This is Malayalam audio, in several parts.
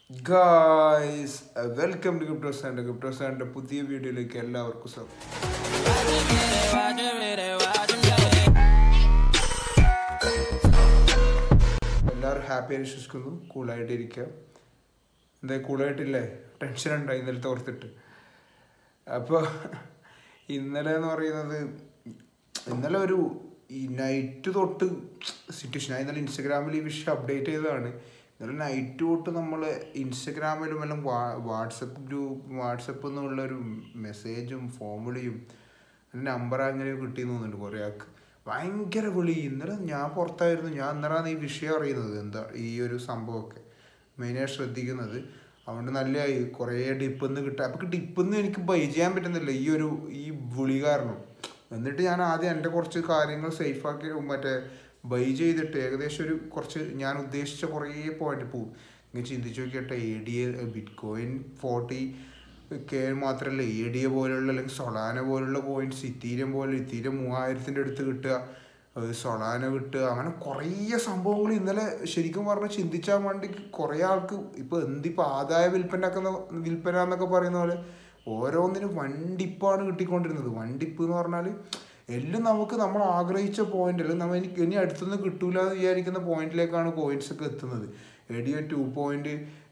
guys welcome to crypto sand crypto സാൻഡിന്റെ പുതിയ വീഡിയോയിലേക്ക് എല്ലാവർക്കും സ്വാഗതം എല്ലാവരും ഹാപ്പി ആയി വിശ്വസിക്കുന്നു കൂളായിട്ട് ഇരിക്കുക എന്താ കൂളായിട്ടില്ലേ ടെൻഷൻ ഉണ്ടായി ഇന്നലത്തെ ഓർത്തിട്ട് അപ്പോൾ ഇന്നലെ എന്ന് പറയുന്നത് ഇന്നലെ ഒരു ഈ നൈറ്റ് തൊട്ട് സിറ്റുവേഷൻ ഞാൻ ഇന്നലെ ഇൻസ്റ്റഗ്രാമിൽ ഈ വിഷയം അപ്ഡേറ്റ് ചെയ്തതാണ് ഇന്നലെ നൈറ്റ് തൊട്ട് നമ്മൾ ഇൻസ്റ്റഗ്രാമിലും എല്ലാം വാട്സപ്പ് ഗ്രൂപ്പ് വാട്സപ്പ് എന്നുള്ള ഒരു മെസ്സേജും ഫോമുളിയും നമ്പർ അങ്ങനെ കിട്ടിയെന്ന് തോന്നുന്നുണ്ട് കുറേ ആൾക്ക് ഭയങ്കര വിളി ഇന്നലെ ഞാൻ പുറത്തായിരുന്നു ഞാൻ ഇന്നലാണ് ഈ വിഷയം അറിയുന്നത് എന്താ ഈ ഒരു സംഭവമൊക്കെ മെയിനായിട്ട് ശ്രദ്ധിക്കുന്നത് അതുകൊണ്ട് നല്ല കുറേ ഡിപ്പെന്ന് കിട്ടുക അപ്പം ഡിപ്പെന്ന് എനിക്ക് ബൈ ചെയ്യാൻ പറ്റുന്നില്ല ഈ ഒരു ഈ വിളി കാരണം എന്നിട്ട് ഞാൻ ആദ്യം എൻ്റെ കുറച്ച് കാര്യങ്ങൾ സേഫാക്കി മറ്റേ ബൈ ചെയ്തിട്ട് ഏകദേശം ഒരു കുറച്ച് ഞാൻ ഉദ്ദേശിച്ച കുറേ പോയിന്റ് പോകും ഇങ്ങനെ ചിന്തിച്ച് നോക്കിയട്ടെ A D A bitcoin forty K മാത്രമല്ല എ ഡി എ പോലുള്ള അല്ലെങ്കിൽ സൊളാന പോലുള്ള കോയിൻസ് ഇത്തീരം പോലെ ഇത്തീരം മൂവായിരത്തിൻ്റെ അടുത്ത് കിട്ടുക സൊളാന കിട്ടുക അങ്ങനെ കുറേ സംഭവങ്ങൾ ഇന്നലെ ശരിക്കും പറഞ്ഞാൽ ചിന്തിച്ചാൽ വേണ്ടി കുറേ ആൾക്ക് ഇപ്പോൾ എന്തിപ്പോൾ ആദായ വിൽപ്പന വിൽപ്പന എന്നൊക്കെ പറയുന്ന പോലെ ഓരോന്നിനും വണ്ടിപ്പാണ് കിട്ടിക്കൊണ്ടിരുന്നത് വണ്ടിപ്പ് എന്ന് പറഞ്ഞാൽ എല്ലാം നമുക്ക് നമ്മൾ ആഗ്രഹിച്ച പോയിന്റ് അല്ലെങ്കിൽ നമ്മൾ എനിക്ക് ഇനി അടുത്തുനിന്ന് കിട്ടൂല എന്ന് വിചാരിക്കുന്ന പോയിന്റിലേക്കാണ് കോയിൻസ് ഒക്കെ എത്തുന്നത് എടിയ ടു പോയിന്റ്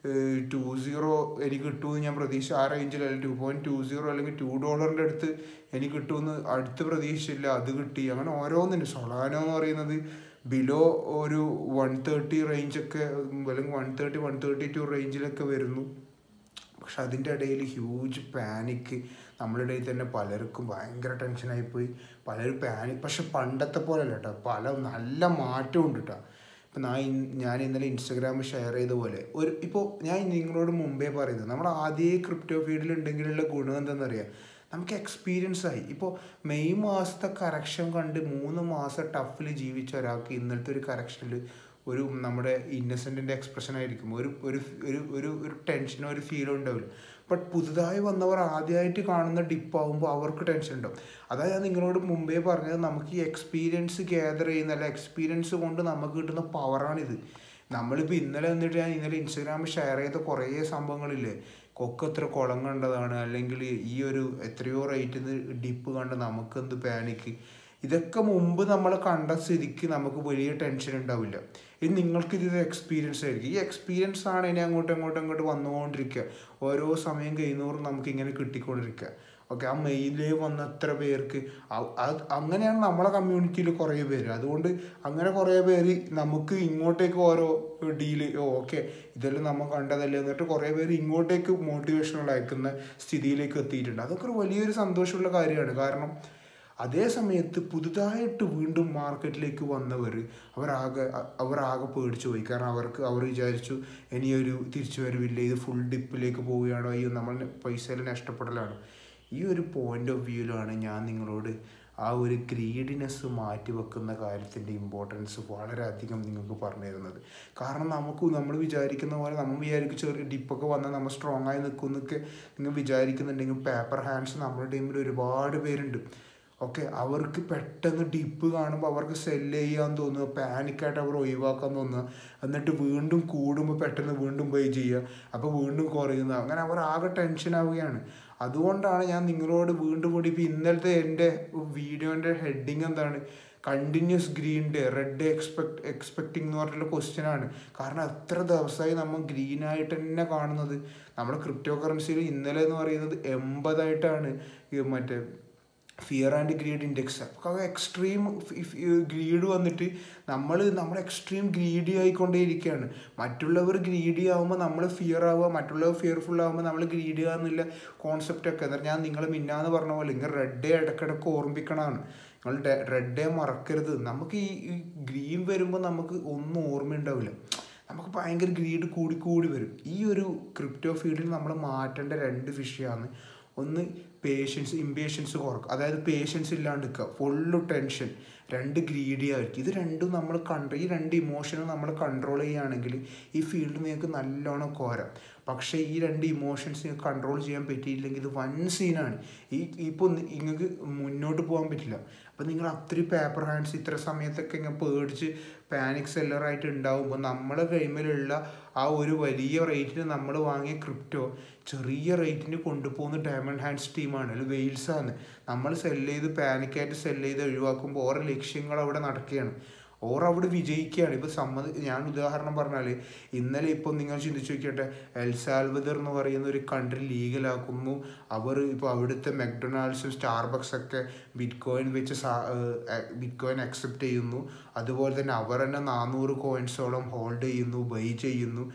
ടു സീറോ എനിക്ക് കിട്ടുമെന്ന് ഞാൻ പ്രതീക്ഷ ആ റേഞ്ചിൽ അല്ലെങ്കിൽ ടു പോയിന്റ് ടു സീറോ അല്ലെങ്കിൽ ടു ഡോളറിൻ്റെ അടുത്ത് എനിക്ക് കിട്ടുമെന്ന് അടുത്ത് പ്രതീക്ഷയില്ല അത് കിട്ടി അങ്ങനെ ഓരോന്നിനും സൊളാനോ എന്ന് പറയുന്നത് ബിലോ ഒരു വൺ തേർട്ടി റേഞ്ചൊക്കെ അല്ലെങ്കിൽ one thirty one thirty two റേഞ്ചിലൊക്കെ വരുന്നു പക്ഷെ അതിൻ്റെ ഇടയിൽ ഹ്യൂജ് പാനിക്ക് നമ്മുടെ ഇടയിൽ തന്നെ പലർക്കും ഭയങ്കര ടെൻഷനായിപ്പോയി പലരും പാനിക് പക്ഷെ പണ്ടത്തെ പോലെ അല്ല കേട്ടോ പല നല്ല മാറ്റമുണ്ട് കേട്ടോ ഇപ്പം ഞാൻ ഞാൻ ഇന്നലെ ഇൻസ്റ്റഗ്രാമിൽ ഷെയർ ചെയ്ത പോലെ ഒരു ഇപ്പോൾ ഞാൻ നിങ്ങളോട് മുമ്പേ പറയുന്നത് നമ്മൾ ആദ്യമേ ക്രിപ്റ്റോ ഫീൽഡിൽ ഉണ്ടെങ്കിലുള്ള ഗുണം എന്താണെന്നറിയാം നമുക്ക് എക്സ്പീരിയൻസ് ആയി ഇപ്പോൾ മെയ് മാസത്തെ കറക്ഷൻ കണ്ട് മൂന്ന് മാസം ടഫിൽ ജീവിച്ച ഒരാൾക്ക് ഇന്നലത്തെ ഒരു കറക്ഷനിൽ ഒരു നമ്മുടെ ഇന്നസെൻറ്റിൻ്റെ എക്സ്പ്രഷൻ ആയിരിക്കും ഒരു ഒരു ഒരു ഒരു ഒരു ടെൻഷനോ ഒരു ഫീലോ ഉണ്ടാവില്ല ബട്ട് പുതുതായി വന്നവർ ആദ്യമായിട്ട് കാണുന്ന ഡിപ്പാകുമ്പോൾ അവർക്ക് ടെൻഷൻ ഉണ്ടാവും അതായത് ഞാൻ നിങ്ങളോട് മുമ്പേ പറഞ്ഞത് നമുക്ക് ഈ എക്സ്പീരിയൻസ് ഗ്യാദർ ചെയ്യുന്ന അല്ല എക്സ്പീരിയൻസ് കൊണ്ട് നമുക്ക് കിട്ടുന്ന പവറാണിത് നമ്മളിപ്പോൾ ഇന്നലെ എന്നിട്ട് ഞാൻ ഇന്നലെ ഇൻസ്റ്റഗ്രാമിൽ ഷെയർ ചെയ്ത കുറേ സംഭവങ്ങളില്ലേ കൊക്ക് എത്ര കുളം കണ്ടതാണ് അല്ലെങ്കിൽ ഈ ഒരു എത്രയോ റേറ്റിൽ ഡിപ്പ് കണ്ട് നമുക്കെന്ത് പാനിക്ക് ഇതൊക്കെ മുമ്പ് നമ്മൾ കണ്ട സ്ഥിതിക്ക് നമുക്ക് വലിയ ടെൻഷൻ ഉണ്ടാവില്ല ഇത് നിങ്ങൾക്ക് ഇത് എക്സ്പീരിയൻസ് ആയിരിക്കും ഈ എക്സ്പീരിയൻസ് ആണ് ഇനി അങ്ങോട്ടും അങ്ങോട്ടും അങ്ങോട്ട് വന്നുകൊണ്ടിരിക്കുക ഓരോ സമയം കഴിയുന്നവരും നമുക്ക് ഇങ്ങനെ കിട്ടിക്കൊണ്ടിരിക്കുക ഓക്കെ ആ മെയിലേ വന്ന എത്ര പേർക്ക് അത് അങ്ങനെയാണ് നമ്മളെ കമ്മ്യൂണിറ്റിയിൽ കുറേ പേര് അതുകൊണ്ട് അങ്ങനെ കുറേ പേര് നമുക്ക് ഇങ്ങോട്ടേക്ക് ഓരോ ഡീല് ഓക്കെ ഇതെല്ലാം നമ്മൾ കണ്ടതല്ലേ എന്നിട്ട് കുറേ പേര് ഇങ്ങോട്ടേക്ക് മോട്ടിവേഷണൽ അയക്കുന്ന സ്ഥിതിയിലേക്ക് എത്തിയിട്ടുണ്ട് അതൊക്കെ ഒരു വലിയൊരു സന്തോഷമുള്ള കാര്യമാണ് കാരണം അതേ സമയത്ത് പുതുതായിട്ട് വീണ്ടും മാർക്കറ്റിലേക്ക് വന്നവർ അവരാകെ അവരാകെ പേടിച്ചു പോയി കാരണം അവർക്ക് അവർ വിചാരിച്ചു ഇനിയൊരു തിരിച്ചു വരവില്ല ഇത് ഫുൾ ഡിപ്പിലേക്ക് പോവുകയാണോ അയ്യോ നമ്മൾ പൈസയിൽ നഷ്ടപ്പെടലാണ് ഈ ഒരു പോയിന്റ് ഓഫ് വ്യൂവിലാണ് ഞാൻ നിങ്ങളോട് ആ ഒരു ഗ്രീഡിനെസ് മാറ്റി വെക്കുന്ന കാര്യത്തിൻ്റെ ഇമ്പോർട്ടൻസ് വളരെയധികം നിങ്ങൾക്ക് പറഞ്ഞു തരുന്നത് കാരണം നമുക്ക് നമ്മൾ വിചാരിക്കുന്ന പോലെ നമ്മൾ വിചാരിക്കും ചെറിയ ഡിപ്പൊക്കെ വന്നാൽ നമ്മൾ സ്ട്രോങ് ആയി നിൽക്കും എന്നൊക്കെ നിങ്ങൾ വിചാരിക്കുന്നുണ്ടെങ്കിൽ പേപ്പർ ഹാൻഡ്സ് നമ്മുടെ ടീമിൽ ഒരുപാട് പേരുണ്ട് ഓക്കെ അവർക്ക് പെട്ടെന്ന് ഡിപ്പ് കാണുമ്പോൾ അവർക്ക് സെല്ല് ചെയ്യാൻ തോന്നുക പാനിക്കായിട്ട് അവർ ഒഴിവാക്കാൻ തോന്നുക എന്നിട്ട് വീണ്ടും കൂടുമ്പോൾ പെട്ടെന്ന് വീണ്ടും പേ ചെയ്യുക അപ്പോൾ വീണ്ടും കുറയുന്ന അങ്ങനെ അവർ ആകെ ടെൻഷൻ ആവുകയാണ് അതുകൊണ്ടാണ് ഞാൻ നിങ്ങളോട് വീണ്ടും കൂടി ഇപ്പോൾ ഇന്നലത്തെ എൻ്റെ വീഡിയോൻ്റെ ഹെഡിങ് എന്താണ് continuous green day red day expect expecting എന്ന് പറഞ്ഞിട്ടുള്ള ക്വസ്റ്റ്യൻ ആണ് കാരണം എത്ര ദിവസമായി നമ്മൾ ഗ്രീൻ ആയിട്ട് തന്നെ കാണുന്നത് നമ്മുടെ ക്രിപ്റ്റോ കറൻസിയിൽ ഇന്നലെ എന്ന് പറയുന്നത് എൺപതായിട്ടാണ് മറ്റേ ഫിയർ ആൻഡ് ഗ്രീഡ് ഇൻഡെക്സ് അപ്പോൾ എക്സ്ട്രീം ഗ്രീഡ് വന്നിട്ട് നമ്മൾ നമ്മൾ എക്സ്ട്രീം ഗ്രീഡി ആയിക്കൊണ്ടേയിരിക്കുകയാണ് മറ്റുള്ളവർ ഗ്രീഡി ആകുമ്പോൾ നമ്മൾ ഫിയർ ആവുക മറ്റുള്ളവർ ഫിയർഫുൾ ആകുമ്പോൾ നമ്മൾ ഗ്രീഡി ആകുന്നില്ല കോൺസെപ്റ്റ് ഒക്കെ എന്നാൽ ഞാൻ നിങ്ങൾ മിന്നാന്ന് പറഞ്ഞ പോലെ ഇങ്ങനെ റെഡ് ഡേ ഇടയ്ക്കിടയ്ക്ക് ഓർമ്മിക്കണമാണ് നിങ്ങൾ റെഡ് ഡേ മറക്കരുത് നമുക്ക് ഈ ഗ്രീൻ വരുമ്പോൾ നമുക്ക് ഒന്നും ഓർമ്മയുണ്ടാവില്ല നമുക്ക് ഭയങ്കര ഗ്രീഡ് കൂടി കൂടി വരും ഈ ഒരു ക്രിപ്റ്റോ ഫീൽഡിൽ നമ്മൾ മാറ്റേണ്ട രണ്ട് വിഷയമാണ് ഒന്ന് പേഷ്യൻസ് ഇമ്പേഷ്യൻസ് കുറക്കുക അതായത് പേഷ്യൻസ് ഇല്ലാണ്ട് നിൽക്കുക ഫുള്ള് ടെൻഷൻ രണ്ട് ഗ്രീഡി ആയിരിക്കും ഇത് രണ്ടും നമ്മൾ കൺട്രോൾ ഈ രണ്ട് ഇമോഷനും നമ്മൾ കൺട്രോൾ ചെയ്യുകയാണെങ്കിൽ ഈ ഫീൽഡ് നിങ്ങൾക്ക് നല്ലോണം കോരാം പക്ഷേ ഈ രണ്ട് ഇമോഷൻസ് നിങ്ങൾക്ക് കൺട്രോൾ ചെയ്യാൻ പറ്റിയില്ലെങ്കിൽ ഇത് വൻ സീനാണ് ഈ ഇപ്പോൾ നിങ്ങൾക്ക് മുന്നോട്ട് പോകാൻ പറ്റില്ല അപ്പം നിങ്ങൾ അത്രയും പേപ്പർ ഹാൻഡ്സ് ഇത്ര സമയത്തൊക്കെ ഇങ്ങനെ പേടിച്ച് പാനിക് സെല്ലറായിട്ട് ഉണ്ടാവുമ്പോൾ നമ്മളെ കൈമേലുള്ള ആ ഒരു വലിയ റേറ്റിന് നമ്മൾ വാങ്ങിയ ക്രിപ്റ്റോ ചെറിയ റേറ്റിന് കൊണ്ടുപോകുന്ന ഡയമണ്ട് ഹാൻഡ്സ് ടീമാണ് അല്ലെങ്കിൽ വെയിൽസാണ് നമ്മൾ സെല്ല് ചെയ്ത് പാനിക്കായിട്ട് സെല്ല് ചെയ്ത് ഒഴിവാക്കുമ്പോൾ ഓരോ ലക്ഷ്യങ്ങൾ അവിടെ നടക്കുകയാണ് ഓർ അവിടെ വിജയിക്കുകയാണ് ഇപ്പോൾ സമ്മതി ഞാൻ ഉദാഹരണം പറഞ്ഞാൽ ഇന്നലെ ഇപ്പോൾ നിങ്ങൾ ചിന്തിച്ചു നോക്കിയട്ടെ എൽസാൽവദർ എന്ന് പറയുന്ന ഒരു കൺട്രി ലീഗലാക്കുന്നു അവർ ഇപ്പോൾ അവിടുത്തെ മെക്ഡൊണാൾഡ്സും സ്റ്റാർബക്സ് ഒക്കെ ബിറ്റ് കോയിൻ വെച്ച് ബിറ്റ് കോയിൻ അക്സെപ്റ്റ് ചെയ്യുന്നു അതുപോലെ തന്നെ അവർ തന്നെ നാനൂറ് കോയിൻസോളം ഹോൾഡ് ചെയ്യുന്നു ബൈ ചെയ്യുന്നു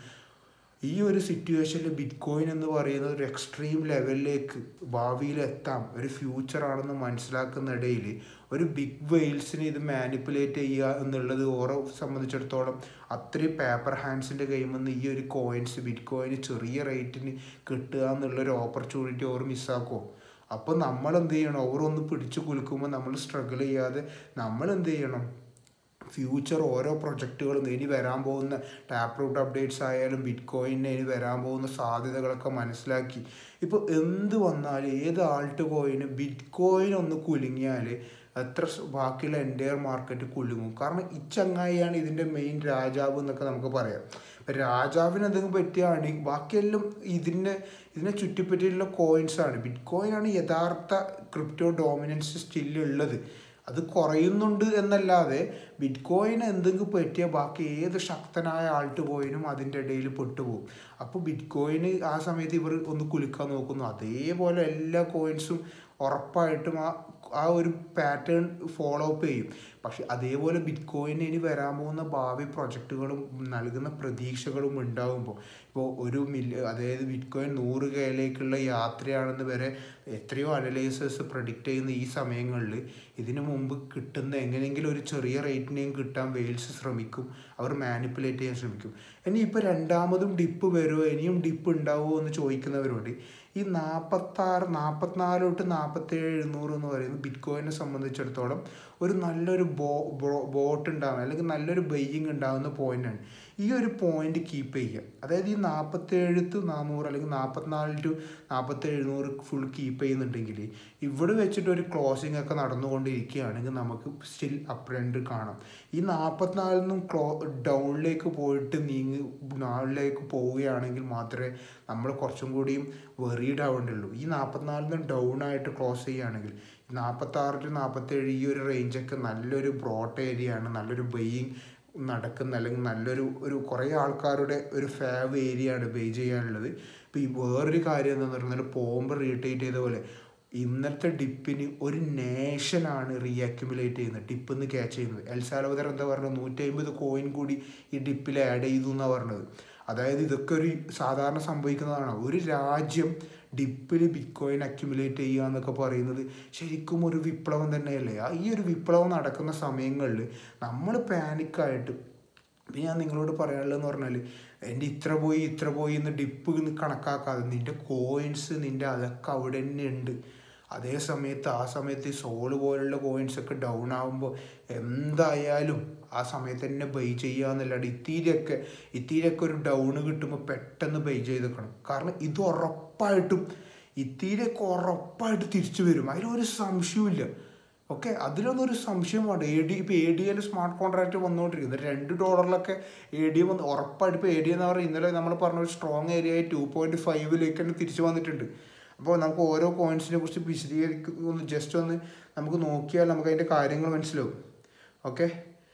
ഈ ഒരു സിറ്റുവേഷനിൽ ബിറ്റ് കോയിൻ എന്ന് പറയുന്ന ഒരു എക്സ്ട്രീം ലെവലിലേക്ക് ഭാവിയിൽ എത്താം ഒരു ഫ്യൂച്ചർ ആണെന്ന് മനസ്സിലാക്കുന്നിടയിൽ ഒരു ബിഗ് വെയിൽസിനെ ഇത് മാനിപ്പുലേറ്റ് ചെയ്യുക എന്നുള്ളത് ഓരോ സംബന്ധിച്ചിടത്തോളം അത്രയും പേപ്പർ ഹാൻഡ്സിൻ്റെ കയ്യിൽ നിന്ന് ഈ ഒരു കോയിൻസ് ബിറ്റ് കോയിന് ചെറിയ റേറ്റിന് കിട്ടുക എന്നുള്ളൊരു ഓപ്പർച്യൂണിറ്റി ഓർ മിസ്സാക്കുമോ അപ്പോൾ നമ്മൾ എന്ത് ചെയ്യണം ഓരോന്ന് പിടിച്ചു കുലുക്കുമ്പോൾ നമ്മൾ സ്ട്രഗിൾ ചെയ്യാതെ നമ്മൾ എന്ത് ചെയ്യണം ഫ്യൂച്ചർ ഓരോ പ്രൊജക്റ്റുകളും ഇനി വരാൻ പോകുന്ന ടാപ്പ് റൂട്ട് അപ്ഡേറ്റ്സ് ആയാലും ബിറ്റ് കോയിന് ഇനി വരാൻ പോകുന്ന സാധ്യതകളൊക്കെ മനസ്സിലാക്കി ഇപ്പോൾ എന്ത് വന്നാലും ഏത് ആൾട്ട് കോയിന് ബിറ്റ് കോയിൻ ഒന്ന് കുലുങ്ങിയാൽ എത്ര ബാക്കിയുള്ള എൻറ്റയർ മാർക്കറ്റ് കുലുങ്ങും കാരണം ഈ ചങ്ങായിയാണ് ഇതിൻ്റെ മെയിൻ രാജാവ് എന്നൊക്കെ നമുക്ക് പറയാം ഇപ്പം രാജാവിന് എന്തെങ്കിലും പറ്റുകയാണെങ്കിൽ ബാക്കിയെല്ലാം ഇതിനെ ഇതിനെ ചുറ്റിപ്പറ്റിയുള്ള കോയിൻസാണ് ബിറ്റ് കോയിനാണ് യഥാർത്ഥ ക്രിപ്റ്റോ ഡോമിനൻസ് സ്റ്റില്ലുള്ളത് അത് കുറയുന്നുണ്ട് എന്നല്ലാതെ ബിറ്റ് കോയിന് എന്തെങ്കിലും പറ്റിയാൽ ബാക്കി ഏത് ശക്തനായ ആൾട്ട് കോയിനും അതിൻ്റെ ഇടയിൽ പെട്ടുപോകും അപ്പോൾ ബിറ്റ് കോയിന് ആ സമയത്ത് ഇവർ ഒന്ന് കുലുക്കാൻ നോക്കുന്നു അതേപോലെ എല്ലാ കോയിൻസും ഉറപ്പായിട്ടും ആ ആ ഒരു പാറ്റേൺ ഫോളോ അപ്പ് ചെയ്യും പക്ഷെ അതേപോലെ ബിറ്റ് കോയിന് ഇനി വരാൻ പോകുന്ന ഭാവി പ്രൊജക്റ്റുകളും നൽകുന്ന പ്രതീക്ഷകളും ഉണ്ടാകുമ്പോൾ ഇപ്പോൾ ഒരു മില്യ അതായത് ബിറ്റ് കോയിൻ നൂറ് കെയിലേക്കുള്ള യാത്രയാണെന്ന് വരെ എത്രയോ അനലൈസേഴ്സ് പ്രഡിക്റ്റ് ചെയ്യുന്ന ഈ സമയങ്ങളിൽ ഇതിനു മുമ്പ് കിട്ടുന്ന എങ്ങനെയെങ്കിലും ഒരു ചെറിയ റേറ്റിനെയും കിട്ടാൻ വെയിൽസ് ശ്രമിക്കും അവർ മാനിപ്പുലേറ്റ് ചെയ്യാൻ ശ്രമിക്കും ഇനി ഇപ്പോൾ രണ്ടാമതും ഡിപ്പ് വരുമോ ഇനിയും ഡിപ്പ് ഉണ്ടാവുമോ എന്ന് ചോദിക്കുന്നവരോട് ഈ നാൽപ്പത്താറ് നാൽപ്പത്തിനാല് തൊട്ട് നാൽപ്പത്തേഴ് എഴുന്നൂറ് എന്ന് പറയുന്നത് ബിറ്റ് കോയിനെ സംബന്ധിച്ചിടത്തോളം ഒരു നല്ലൊരു ബോ ബോട്ട് ഉണ്ടാകുന്ന അല്ലെങ്കിൽ നല്ലൊരു ബൈയിങ് ഉണ്ടാകുന്ന പോയിന്റാണ് ഈ ഒരു പോയിന്റ് കീപ്പ് ചെയ്യുക അതായത് ഈ നാൽപ്പത്തേഴ് ടു നാനൂറ് അല്ലെങ്കിൽ നാൽപ്പത്തിനാല് ടു നാൽപ്പത്തേഴ് എഴുന്നൂറ് ഫുൾ കീപ്പ് ചെയ്യുന്നുണ്ടെങ്കിൽ ഇവിടെ വെച്ചിട്ട് ഒരു ക്ലോസിംഗ് ഒക്കെ നടന്നുകൊണ്ടിരിക്കുകയാണെങ്കിൽ നമുക്ക് സ്റ്റിൽ അപ്പ് ട്രെൻഡ് കാണാം ഈ നാൽപ്പത്തിനാലിൽ നിന്നും ക്ലോ ഡൗണിലേക്ക് പോയിട്ട് നീങ്ങി നാളിലേക്ക് പോവുകയാണെങ്കിൽ മാത്രമേ നമ്മൾ കുറച്ചും കൂടിയും വെറീഡ് ആവേണ്ടുള്ളൂ ഈ നാൽപ്പത്തിനാലിൽ നിന്ന് ഡൗൺ ആയിട്ട് ക്ലോസ് ചെയ്യുകയാണെങ്കിൽ നാൽപ്പത്താറ് ടു നാൽപ്പത്തേഴ് ഈ ഒരു റേഞ്ചൊക്കെ നല്ലൊരു ബ്രോഡ് ഏരിയ ആണ് നല്ലൊരു ബെയിങ് നടക്കുന്ന അല്ലെങ്കിൽ നല്ലൊരു ഒരു കുറേ ആൾക്കാരുടെ ഒരു ഫേവ് ഏരിയ ആണ് ബേ ചെയ്യാനുള്ളത് ഇപ്പോൾ ഈ വേറൊരു കാര്യം എന്താണെന്ന് പറഞ്ഞാൽ പോകുമ്പോൾ റീറ്റേറ്റ് ചെയ്ത പോലെ ഇന്നത്തെ ഡിപ്പിന് ഒരു നേഷനാണ് റീഅക്യുമുലേറ്റ് ചെയ്യുന്നത് ഡിപ്പിൽ നിന്ന് ക്യാച്ച് ചെയ്യുന്നത് എൽസാലോദർ എന്താ പറഞ്ഞത് നൂറ്റി അമ്പത് കോയിൻ കൂടി ഈ ഡിപ്പിൽ ആഡ് ചെയ്തു എന്നാണ് പറഞ്ഞത് അതായത് ഇതൊക്കെ ഒരു സാധാരണ സംഭവിക്കുന്നതാണ് ഒരു രാജ്യം ഡിപ്പിൽ ബിറ്റ് കോയിൻ അക്യുമുലേറ്റ് ചെയ്യുക എന്നൊക്കെ പറയുന്നത് ശരിക്കും ഒരു വിപ്ലവം തന്നെയല്ലേ ആ ഈ ഒരു വിപ്ലവം നടക്കുന്ന സമയങ്ങളിൽ നമ്മൾ പാനിക്കായിട്ട് ഇപ്പം ഞാൻ നിങ്ങളോട് പറയാനുള്ളതെന്ന് പറഞ്ഞാൽ എൻ്റെ ഇത്ര പോയി ഇത്ര പോയി എന്ന് ഡിപ്പ് കണക്കാക്കാതെ നിൻ്റെ കോയിൻസ് നിൻ്റെ അതൊക്കെ അവിടെ തന്നെ ഉണ്ട് അതേ സമയത്ത് ആ സമയത്ത് ഈ സോള് പോലുള്ള കോയിൻസ് ഒക്കെ ഡൗൺ ആകുമ്പോൾ എന്തായാലും ആ സമയത്ത് തന്നെ ബൈ ചെയ്യുക എന്നല്ലാണ്ട് ഇത്തീരൊക്കെ ഇത്തീരൊക്കെ ഒരു ഡൗൺ കിട്ടുമ്പോൾ പെട്ടെന്ന് ബൈ ചെയ്തേക്കണം കാരണം ഇത് ഉറപ്പായിട്ടും ഇത്തീരൊക്കെ ഉറപ്പായിട്ട് തിരിച്ചു വരും അതിലൊരു സംശയമില്ല ഓക്കെ അതിലൊന്നും ഒരു സംശയം വേണ്ട എ ഡി ഇപ്പോൾ A D L smart contract വന്നുകൊണ്ടിരിക്കുന്നത് രണ്ട് ഡോളറിലൊക്കെ എ ഡി വന്ന് ഉറപ്പായിട്ട് ഇപ്പോൾ എ ഡി എന്ന് പറയുന്നത് ഇന്നലെ നമ്മൾ പറഞ്ഞ ഒരു സ്ട്രോങ് ഏരിയ ആയി ടു പോയിൻറ്റ് ഫൈവിലേക്ക് തന്നെ തിരിച്ചു വന്നിട്ടുണ്ട് അപ്പോൾ നമുക്ക് ഓരോ കോയിൻസിനെ കുറിച്ച് വിശദീകരിക്കുന്ന ഒന്ന് ജസ്റ്റ് ഒന്ന് നമുക്ക് നോക്കിയാൽ നമുക്ക് അതിൻ്റെ കാര്യങ്ങൾ മനസ്സിലാവും ഓക്കെ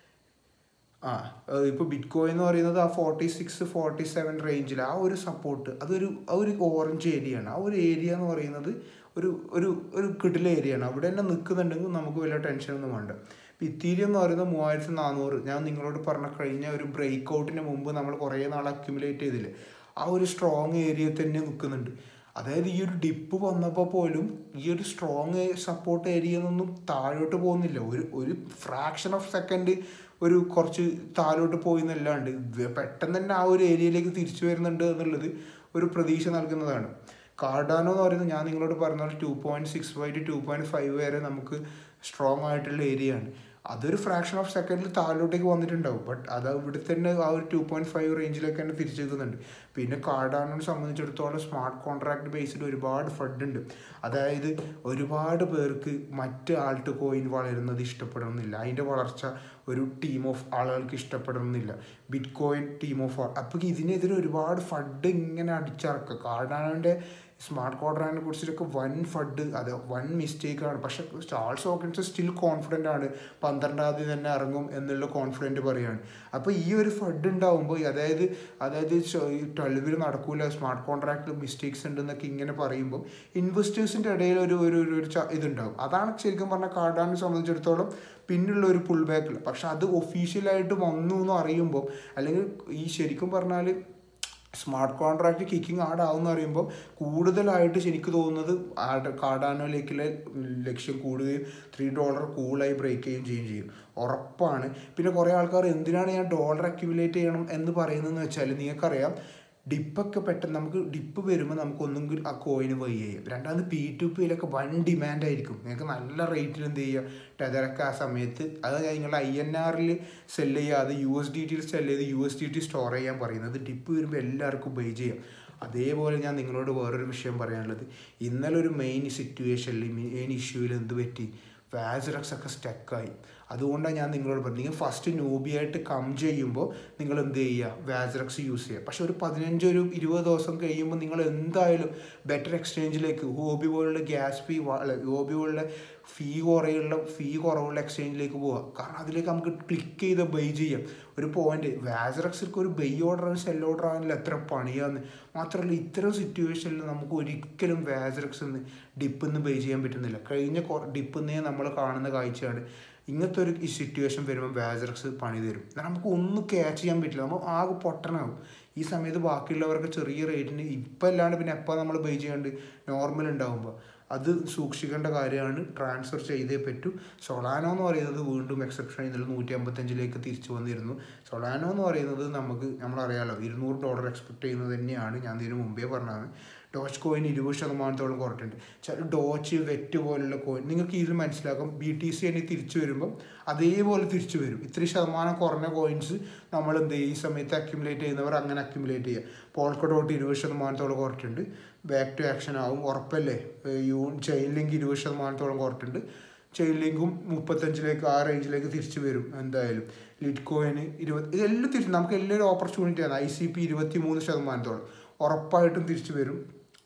ആ ഇപ്പോൾ ബിറ്റ് കോയിൻ എന്ന് പറയുന്നത് ആ ഫോർട്ടി സിക്സ് ഫോർട്ടി സെവൻ റേഞ്ചിൽ ആ ഒരു സപ്പോർട്ട് അതൊരു ആ ഒരു ഓറഞ്ച് ഏരിയ ആണ് ആ ഒരു ഏരിയ എന്ന് പറയുന്നത് ഒരു ഒരു ഒരു കിടില ഏരിയ ആണ് അവിടെ തന്നെ നിൽക്കുന്നുണ്ടെങ്കിൽ നമുക്ക് വലിയ ടെൻഷനൊന്നും വേണ്ട ഇപ്പോൾ ഇത്തീരിയം എന്ന് പറയുന്നത് മൂവായിരത്തി നാനൂറ് ഞാൻ നിങ്ങളോട് പറഞ്ഞ കഴിഞ്ഞ ഒരു ബ്രേക്ക് ഔട്ടിന് മുമ്പ് നമ്മൾ കുറേ നാൾ അക്യുമുലേറ്റ് ചെയ്തില്ലേ ആ ഒരു സ്ട്രോങ് ഏരിയ തന്നെ നിൽക്കുന്നുണ്ട് അതായത് ഈ ഒരു ഡിപ്പ് വന്നപ്പോൾ പോലും ഈ ഒരു സ്ട്രോങ് സപ്പോർട്ട് ഏരിയയിൽ നിന്നും താഴോട്ട് പോകുന്നില്ല ഒരു ഒരു ഫ്രാക്ഷൻ ഓഫ് സെക്കൻഡ് ഒരു കുറച്ച് താഴോട്ട് പോയി എന്നല്ലാണ്ട് പെട്ടെന്ന് തന്നെ ആ ഒരു ഏരിയയിലേക്ക് തിരിച്ചു വരുന്നുണ്ട് എന്നുള്ളത് ഒരു പ്രതീക്ഷ നൽകുന്നതാണ് കാർഡാനോ എന്ന് പറയുന്നത് ഞാൻ നിങ്ങളോട് പറഞ്ഞ two point six five two two point five വരെ നമുക്ക് സ്ട്രോങ് ആയിട്ടുള്ള ഏരിയ ആണ് അതൊരു ഫ്രാക്ഷൻ ഓഫ് സെക്കൻഡിൽ താഴോട്ടേക്ക് വന്നിട്ടുണ്ടാവും ബട്ട് അത് ഇവിടെ തന്നെ ആ ഒരു ടു പോയിന്റ് ഫൈവ് റേഞ്ചിലൊക്കെ തന്നെ തിരിച്ചു നിൽക്കുന്നുണ്ട് പിന്നെ കാർഡാനോനെ സംബന്ധിച്ചിടത്തോളം സ്മാർട്ട് കോൺട്രാക്ട് ബേസ്ഡ് ഒരുപാട് ഫണ്ട് ഉണ്ട് അതായത് ഒരുപാട് പേർക്ക് മറ്റ് ആൾട്ട് കോയിൻ വളരുന്നത് ഇഷ്ടപ്പെടണമെന്നില്ല അതിൻ്റെ വളർച്ച ഒരു ടീം ഓഫ് ആളുകൾക്ക് ഇഷ്ടപ്പെടണമെന്നില്ല ബിറ്റ് കോയിൻ ടീം ഓഫ് അപ്പോൾ ഇതിനെതിരെ ഒരുപാട് ഫണ്ട് ഇങ്ങനെ അടിച്ചിറക്കുക കാർഡാനോൻ്റെ സ്മാർട്ട് കോൺട്രാക്റ്റിനെ കുറിച്ചിട്ടൊക്കെ വൻ ഫഡ് അത് വൻ മിസ്റ്റേക്കാണ് പക്ഷെ ചാൾസ് ഹോക്കിൻസ് സ്റ്റിൽ കോൺഫിഡൻ്റ് ആണ് പന്ത്രണ്ടാം തീയതി തന്നെ ഇറങ്ങും എന്നുള്ള കോൺഫിഡൻറ്റ് പറയുകയാണ് അപ്പോൾ ഈ ഒരു ഫഡ് ഉണ്ടാവുമ്പോൾ അതായത് അതായത് ട്വൽവിൽ നടക്കൂല സ്മാർട്ട് കോൺട്രാക്റ്റിൽ മിസ്റ്റേക്സ് ഉണ്ടെന്നൊക്കെ ഇങ്ങനെ പറയുമ്പോൾ ഇൻവെസ്റ്റേഴ്സിൻ്റെ ഇടയിൽ ഒരു ഒരു ഒരു ഒരു ച- ഇതുണ്ടാവും അതാണ് ശരിക്കും പറഞ്ഞാൽ കാർഡാനെ സംബന്ധിച്ചിടത്തോളം പിന്നുള്ള ഒരു പുൾ ബാക്കിൽ പക്ഷെ അത് ഒഫീഷ്യലായിട്ട് വന്നു എന്ന് അറിയുമ്പോൾ അല്ലെങ്കിൽ ഈ ശരിക്കും പറഞ്ഞാൽ സ്മാർട്ട് കോൺട്രാക്ട് കിക്കിംഗ് ആഡ് ആവുമെന്ന് പറയുമ്പോൾ കൂടുതലായിട്ട് എനിക്ക് തോന്നുന്നത് ആഡ് കാർഡാനോയിലേക്കുള്ള ലക്ഷ്യം കൂടുകയും ത്രീ ഡോളർ കൂളായി ബ്രേക്ക് ചെയ്യുകയും ചെയ്യുകയും ചെയ്യും ഉറപ്പാണ് പിന്നെ കുറേ ആൾക്കാർ എന്തിനാണ് ഞാൻ ഡോളർ അക്യുമുലേറ്റ് ചെയ്യണം എന്ന് പറയുന്നതെന്ന് വെച്ചാൽ നിങ്ങൾക്കറിയാം ഡിപ്പൊക്കെ പെട്ടെന്ന് നമുക്ക് ഡിപ്പ് വരുമ്പോൾ നമുക്ക് ഒന്നും കൂടി ആ കോയിന് ബൈ ചെയ്യും രണ്ടാമത് പി ടു പിയിലൊക്കെ വൻ ഡിമാൻഡ് ആയിരിക്കും നിങ്ങൾക്ക് നല്ല റേറ്റിൽ എന്ത് ചെയ്യുക ടെതറൊക്കെ ആ സമയത്ത് അത് നിങ്ങൾ ഐ എൻ ആറിൽ സെല് ചെയ്യാതെ യു എസ് ഡി ടിയിൽ സെല് ചെയ്ത് U S D T store ചെയ്യാൻ പറയുന്നത് ഡിപ്പ് വരുമ്പോൾ എല്ലാവർക്കും ബൈ ചെയ്യാം അതേപോലെ ഞാൻ നിങ്ങളോട് വേറൊരു വിഷയം പറയാനുള്ളത് ഇന്നലെ ഒരു മെയിൻ സിറ്റുവേഷനിൽ മെയിൻ ഇഷ്യൂവിൽ എന്ത് പറ്റി വാസറക്സ് ഒക്കെ സ്റ്റക്കായി അതുകൊണ്ടാണ് ഞാൻ നിങ്ങളോട് പറഞ്ഞത് നിങ്ങൾ ഫസ്റ്റ് നൂബിയായിട്ട് കം ചെയ്യുമ്പോൾ നിങ്ങൾ എന്ത് ചെയ്യുക വാസറക്സ് യൂസ് ചെയ്യുക പക്ഷെ ഒരു പതിനഞ്ച് ഒരു ഇരുപത് ദിവസം കഴിയുമ്പോൾ നിങ്ങൾ എന്തായാലും ബെറ്റർ എക്സ്ചേഞ്ചിലേക്ക് ഹോബി പോലുള്ള ഗ്യാസ് ഫീ ഹോബി പോലുള്ള ഫീ കുറയുള്ള ഫീ കുറവുള്ള എക്സ്ചേഞ്ചിലേക്ക് പോവുക കാരണം അതിലേക്ക് നമുക്ക് ക്ലിക്ക് ചെയ്ത് ബൈ ചെയ്യാം ഒരു പോയിന്റ് വാസറക്സിലേക്ക് ഒരു ബൈ ഓർഡർ സെൽ ഓർഡർ ആകാനില്ല എത്ര പണിയാന്ന് മാത്രമല്ല ഇത്തരം സിറ്റുവേഷനിൽ നമുക്ക് ഒരിക്കലും വാസറക്സ് നിന്ന് ഡിപ്പിൽ നിന്ന് ബൈ ചെയ്യാൻ പറ്റുന്നില്ല കഴിഞ്ഞ ഡിപ്പിൽ നിന്നേ നമ്മൾ കാണുന്ന കാഴ്ചയാണ് ഇങ്ങനത്തെ ഒരു സിറ്റുവേഷൻ വരുമ്പോൾ വാസറക്സ് പണി തരും എന്നാൽ നമുക്ക് ഒന്നും ക്യാച്ച് ചെയ്യാൻ പറ്റില്ല നമ്മൾ ആകെ പൊട്ടനാകും ഈ സമയത്ത് ബാക്കിയുള്ളവർക്ക് ചെറിയ റേറ്റിന് ഇപ്പം അല്ലാണ്ട് പിന്നെ എപ്പോൾ നമ്മൾ ബൈ ചെയ്യാണ്ട് നോർമൽ ഉണ്ടാകുമ്പോൾ അത് സൂക്ഷിക്കേണ്ട കാര്യമാണ് ട്രാൻസ്ഫർ ചെയ്തേ പറ്റൂ സൊളാനോ എന്ന് പറയുന്നത് വീണ്ടും എക്സെപ്ഷൻ ഇന്നലെ നൂറ്റി അമ്പത്തഞ്ചിലേക്ക് തിരിച്ചു വന്നിരുന്നു സൊളാനോ എന്ന് പറയുന്നത് നമുക്ക് നമ്മളറിയാലോ ഇരുന്നൂറ് ഡോളർ എക്സ്പെക്ട് ചെയ്യുന്നത് തന്നെയാണ് ഞാൻ ഇതിന് മുമ്പേ പറഞ്ഞത് ഡോച്ച് കോയിൻ ഇരുപത് ശതമാനത്തോളം കുറഞ്ഞിട്ടുണ്ട് ചില ഡോച്ച് വെറ്റ് പോലുള്ള കോയിൻ നിങ്ങൾക്ക് ഇതിൽ മനസ്സിലാക്കും ബി ടി സി തന്നെ തിരിച്ചു വരുമ്പം അതേപോലെ തിരിച്ചു വരും ഇത്തിരി ശതമാനം കുറഞ്ഞ കോയിൻസ് നമ്മൾ എന്ത് ചെയ്യും ഈ സമയത്ത് അക്യുമുലേറ്റ് ചെയ്യുന്നവർ അങ്ങനെ അക്യുമുലേറ്റ് ചെയ്യുക പോൾക്ക ഡോട്ട് ഇരുപത് ശതമാനത്തോളം കുറച്ചിട്ടുണ്ട് ബാക്ക് ടു ആക്ഷൻ ആവും ഉറപ്പല്ലേ യൂ ചെയിൻ ലിങ്ക് ഇരുപത് ശതമാനത്തോളം കുറച്ചിട്ടുണ്ട് ചെയിൻ ലിങ്കും മുപ്പത്തഞ്ചിലേക്ക് ആ റേഞ്ചിലേക്ക് തിരിച്ചു വരും എന്തായാലും ലിഡ് കോയിന് ഇരുപത് ഇതെല്ലാം തിരിച്ച് നമുക്ക് എല്ലാം ഒരു ഓപ്പർച്യൂണിറ്റിയാണ് ഐ സി പി ഇരുപത്തി മൂന്ന് ശതമാനത്തോളം ഉറപ്പായിട്ടും തിരിച്ചു വരും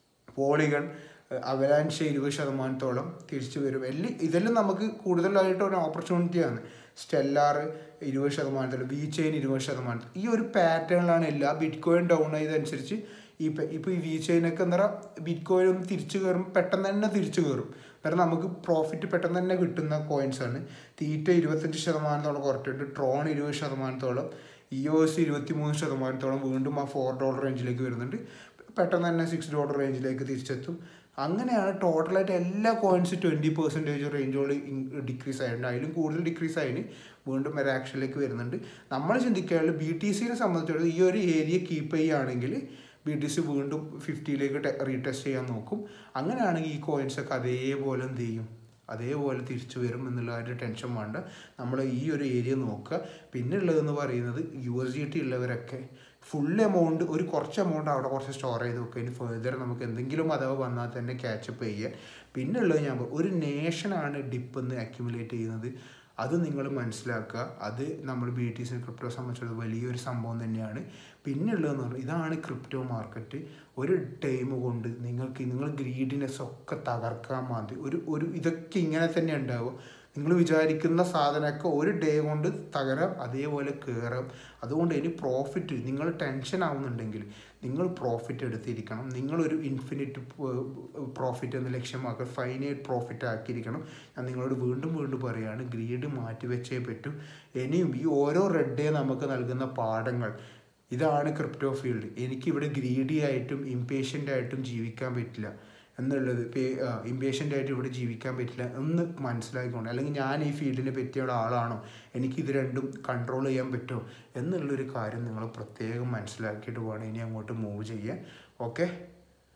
പോളിഗൺ അവലാൻഷ ഇരുപത് ശതമാനത്തോളം തിരിച്ചു വരും എല്ലാം ഇതെല്ലാം നമുക്ക് കൂടുതലായിട്ട് ഒരു ഓപ്പർച്യൂണിറ്റിയാണ് സ്റ്റെല്ലാർ ഇരുപത് ശതമാനത്തോളം ബി ചെയിൻ ഇരുപത് ശതമാനം ഈ ഒരു പാറ്റേണിലാണ് എല്ലാ ബിറ്റ് കോയിൻ ഡൗൺ ആയതനുസരിച്ച് ഈ ഇപ്പോൾ ഈ വി ചെയിനൊക്കെ എന്താ പറയുക ബിറ്റ് കോയിൻ ഒന്ന് തിരിച്ചു കയറുമ്പോൾ പെട്ടെന്ന് തന്നെ തിരിച്ചു കയറും കാരണം നമുക്ക് പ്രോഫിറ്റ് പെട്ടെന്ന് തന്നെ കിട്ടുന്ന കോയിൻസ് ആണ് തീറ്റ ഇരുപത്തഞ്ച് ശതമാനത്തോളം കുറച്ചിട്ടുണ്ട് ട്രോൺ ഇരുപത് ശതമാനത്തോളം ഇ ഒ എസ് ഇരുപത്തി മൂന്ന് ശതമാനത്തോളം വീണ്ടും ആ ഫോർ ഡോളർ റേഞ്ചിലേക്ക് വരുന്നുണ്ട് പെട്ടെന്ന് തന്നെ സിക്സ് ഡോളർ റേഞ്ചിലേക്ക് തിരിച്ചെത്തും അങ്ങനെയാണ് ടോട്ടലായിട്ട് എല്ലാ കോയിൻസ് ട്വൻറ്റി പെർസെൻറ്റേജ് റേഞ്ചോട് ഡിക്രീസ് ആയിട്ടുണ്ട് അതിലും കൂടുതൽ ഡിക്രീസ് ആയതിന് വീണ്ടും ഒരു ആക്ഷനിലേക്ക് വരുന്നുണ്ട് നമ്മൾ ചിന്തിക്കാനുള്ള ബി ടി സിനെ സംബന്ധിച്ചിടത്തോളം ഈ ഒരു ഏരിയ കീപ്പ് ചെയ്യുകയാണെങ്കിൽ ബി ടി സി വീണ്ടും ഫിഫ്റ്റിയിലേക്ക് റീടെസ്റ്റ് ചെയ്യാൻ നോക്കും അങ്ങനെയാണെങ്കിൽ ഈ കോയിൻസൊക്കെ അതേപോലെ എന്ത് ചെയ്യും അതേപോലെ തിരിച്ചു വരും എന്നുള്ള ഒരു ടെൻഷൻ വേണ്ട നമ്മൾ ഈ ഒരു ഏരിയ നോക്കുക പിന്നെ ഉള്ളതെന്ന് പറയുന്നത് യു എസ് ജി ടി ഉള്ളവരൊക്കെ ഫുൾ എമൗണ്ട് ഒരു കുറച്ച് എമൗണ്ട് അവിടെ കുറച്ച് സ്റ്റോർ ചെയ്ത് വെക്കുക ഇനി ഫെർദർ നമുക്ക് എന്തെങ്കിലും അഥവാ വന്നാൽ തന്നെ ക്യാച്ചപ്പ് ചെയ്യുക പിന്നെ ഉള്ളത് ഞാൻ പറ- ഒരു നേഷനാണ് ഡിപ്പ് എന്ന് അക്യുമുലേറ്റ് ചെയ്യുന്നത് അത് നിങ്ങൾ മനസ്സിലാക്കുക അത് നമ്മൾ ബി ടി സി ക്രിപ്റ്റോ സംബന്ധിച്ചിടത്തോളം വലിയൊരു സംഭവം തന്നെയാണ് പിന്നെ ഉള്ളതെന്ന് പറഞ്ഞാൽ ഇതാണ് ക്രിപ്റ്റോ മാർക്കറ്റ് ഒരു ടൈം കൊണ്ട് നിങ്ങൾക്ക് നിങ്ങൾ ഗ്രീഡിനെസ് ഒക്കെ തകർക്കാൻ മതി ഒരു ഒരു ഇതൊക്കെ ഇങ്ങനെ തന്നെ ഉണ്ടാവും നിങ്ങൾ വിചാരിക്കുന്ന സാധനമൊക്കെ ഒരു ഡേ കൊണ്ട് തകരാം അതേപോലെ കയറാം അതുകൊണ്ട് ഇനി പ്രോഫിറ്റ് നിങ്ങൾ ടെൻഷൻ ആവുന്നുണ്ടെങ്കിൽ നിങ്ങൾ പ്രോഫിറ്റ് എടുത്തിരിക്കണം നിങ്ങളൊരു ഇൻഫിനിറ്റ് പ്രോഫിറ്റ് എന്ന ലക്ഷ്യമാക്കുക ഫൈനൈറ്റ് പ്രോഫിറ്റ് ആക്കിയിരിക്കണം ഞാൻ നിങ്ങളോട് വീണ്ടും വീണ്ടും പറയുകയാണ് ഗ്രീഡ് മാറ്റി വെച്ചേ പറ്റൂ ഇനിയും ഈ ഓരോ റെഡ് ഡേ നമുക്ക് നൽകുന്ന പാഠങ്ങൾ ഇതാണ് ക്രിപ്റ്റോ ഫീൽഡ് എനിക്കിവിടെ ഗ്രീഡി ആയിട്ടും ഇംപേഷ്യൻ്റ് ആയിട്ടും ജീവിക്കാൻ പറ്റില്ല എന്നുള്ളത് ഇമ്പേഷ്യൻ്റ് ആയിട്ട് ഇവിടെ ജീവിക്കാൻ പറ്റില്ല എന്ന് മനസ്സിലാക്കിക്കൊണ്ട് അല്ലെങ്കിൽ ഞാൻ ഈ ഫീൽഡിനെ പറ്റിയുള്ള ആളാണോ എനിക്ക് ഇത് രണ്ടും കൺട്രോൾ ചെയ്യാൻ പറ്റുമോ എന്നുള്ളൊരു കാര്യം നിങ്ങൾ പ്രത്യേകം മനസ്സിലാക്കിയിട്ട് വേണം ഇനി അങ്ങോട്ട് മൂവ് ചെയ്യാൻ ഓക്കെ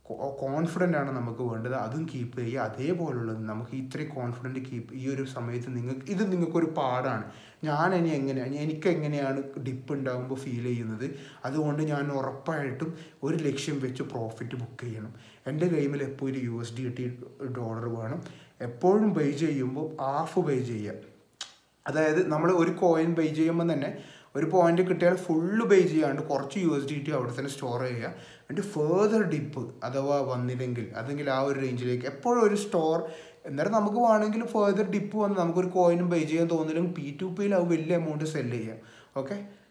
കോൺഫിഡൻ്റ് ആണ് നമുക്ക് വേണ്ടത് അതും കീപ്പ് ചെയ്യുക അതേപോലുള്ളത് നമുക്ക് ഇത്രയും കോൺഫിഡൻറ്റ് കീപ്പ് ഈ ഒരു സമയത്ത് നിങ്ങൾക്ക് ഇത് നിങ്ങൾക്കൊരു പാടാണ് ഞാൻ ഇനി എങ്ങനെയാണ് എനിക്ക് എങ്ങനെയാണ് ഡിപ്പ് ഉണ്ടാകുമ്പോൾ ഫീൽ ചെയ്യുന്നത് അതുകൊണ്ട് ഞാൻ ഉറപ്പായിട്ടും ഒരു ലക്ഷ്യം വെച്ച് പ്രോഫിറ്റ് ബുക്ക് ചെയ്യണം എൻ്റെ കയ്യിൽ എപ്പോൾ ഒരു U S D T dollar വേണം എപ്പോഴും ബൈ ചെയ്യുമ്പോൾ ഹാഫ് ബൈ ചെയ്യുക അതായത് നമ്മൾ ഒരു കോയിൻ ബൈ ചെയ്യുമ്പോൾ തന്നെ ഒരു പോയിന്റ് കിട്ടിയാൽ ഫുള്ള് ബൈ ചെയ്യാണ്ട് കുറച്ച് യു എസ് ഡി ടി അവിടെ തന്നെ സ്റ്റോർ ചെയ്യുക എന്നിട്ട് ഫേർദർ ഡിപ്പ് അഥവാ വന്നില്ലെങ്കിൽ അതെങ്കിൽ ആ ഒരു റേഞ്ചിലേക്ക് എപ്പോഴും ഒരു സ്റ്റോർ എന്നാലും നമുക്ക് വേണമെങ്കിൽ ഫേർദർ ഡിപ്പ് വന്ന് നമുക്കൊരു കോയിനും ബൈ ചെയ്യാൻ തോന്നില്ലെങ്കിൽ പി ടു പിയിൽ അത് വലിയ എമൗണ്ട് സെല് ചെയ്യാം ഓക്കെ